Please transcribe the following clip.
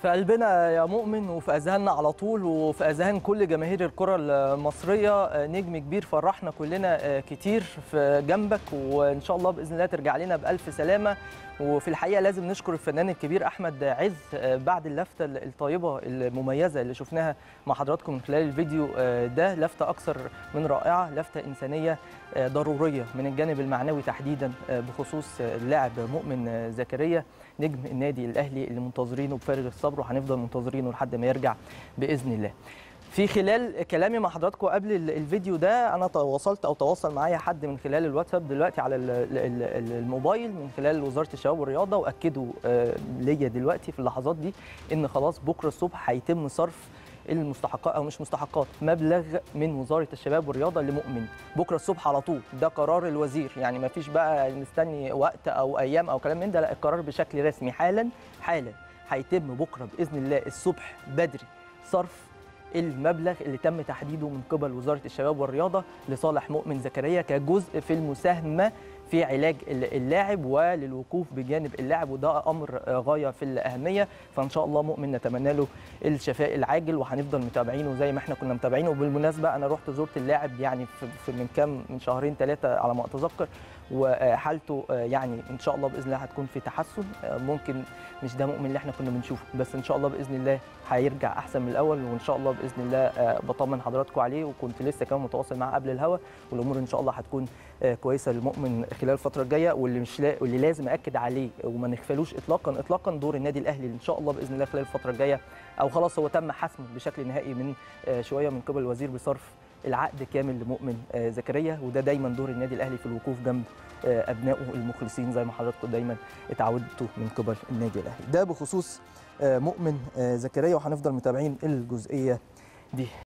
في قلبنا يا مؤمن وفي اذهاننا على طول وفي اذهان كل جماهير الكره المصريه نجم كبير فرحنا كلنا كتير في جنبك وان شاء الله باذن الله ترجع لنا بالف سلامه وفي الحقيقه لازم نشكر الفنان الكبير احمد عز بعد اللفته الطيبه المميزه اللي شفناها مع حضراتكم من خلال الفيديو ده لفته اكثر من رائعه لفته انسانيه ضروريه من الجانب المعنوي تحديدا بخصوص اللاعب مؤمن زكريا نجم النادي الاهلي اللي منتظرينه بفارغ الصبر وهنفضل منتظرينه لحد ما يرجع باذن الله في خلال كلامي مع حضراتكم قبل الفيديو ده انا تواصلت او تواصل معايا حد من خلال الواتساب دلوقتي على الموبايل من خلال وزاره الشباب والرياضه واكدوا ليا دلوقتي في اللحظات دي ان خلاص بكره الصبح هيتم صرف المستحقات او مش مستحقات مبلغ من وزاره الشباب والرياضه لمؤمن بكره الصبح على طول ده قرار الوزير يعني ما فيش بقى نستني وقت او ايام او كلام من ده لا القرار بشكل رسمي حالا حالا هيتم بكره باذن الله الصبح بدري صرف المبلغ اللي تم تحديده من قبل وزاره الشباب والرياضه لصالح مؤمن زكريا كجزء في المساهمه في علاج اللاعب وللوقوف بجانب اللاعب وده امر غايه في الاهميه فان شاء الله مؤمن نتمنى له الشفاء العاجل وهنفضل متابعينه زي ما احنا كنا متابعينه وبالمناسبه انا رحت زرت اللاعب يعني في من كام من شهرين ثلاثه على ما اتذكر وحالته يعني ان شاء الله باذن الله هتكون في تحسن ممكن مش ده مؤمن اللي احنا كنا بنشوفه بس ان شاء الله باذن الله هيرجع احسن من الاول وان شاء الله باذن الله بطمن حضراتكم عليه وكنت لسه كمان متواصل معاه قبل الهوا والامور ان شاء الله هتكون كويسه للمؤمن خلال الفتره الجايه واللي مش لا واللي لازم اكد عليه وما نغفلوش اطلاقا اطلاقا دور النادي الاهلي ان شاء الله باذن الله خلال الفتره الجايه او خلاص هو تم حسمه بشكل نهائي من شويه من قبل الوزير بصرف العقد كامل لمؤمن زكريا وده دايما دور النادي الاهلي في الوقوف جنب ابنائه المخلصين زي ما حضراتكم دايما اتعودتوا من قبل النادي الاهلي ده بخصوص مؤمن زكريا وهنفضل متابعين الجزئيه دي